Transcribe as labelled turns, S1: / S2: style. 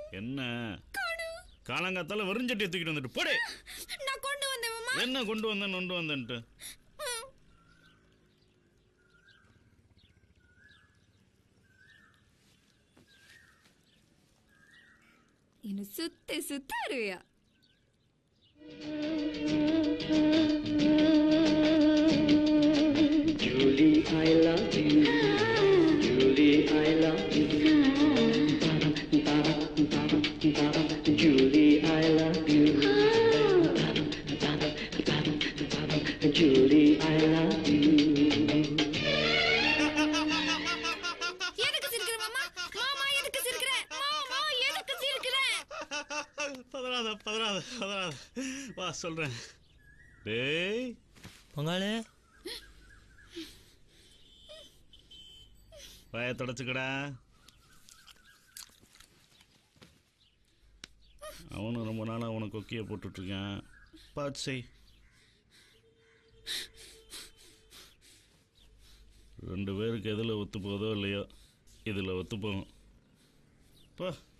S1: என்ன காலங்காத்தால வெறுஞ்சட்டியை தூக்கிட்டு வந்துட்டு போடே
S2: நான் கொண்டு வந்தேன் மாமா
S1: என்ன கொண்டு வந்தேன் கொண்டு வந்தேன்ட்டு
S2: ம். என்ன சுத்தி சுத்தி வருவியா
S3: Julie, I love you. Julie, I love you. Julie, I love you. Julie, I love you.
S2: எதுக்கு சிரிக்கிற மாமா மாமா எதுக்கு சிரிக்கிற மாமா எதுக்கு சிரிக்கிற
S1: பதறாத பதறாத பதறாத வா சொல்றேன் டேய்
S4: பொங்காலு
S1: வாயை தொடச்சுக்கடா அவனும் ரொம்ப நாளாக உனக்கு கொக்கியை போட்டுட்ருக்கான் பார்த்து செய் ரெண்டு பேருக்கு எதில் ஒத்து போதோ இல்லையோ இதில் ஒத்து போகும் போ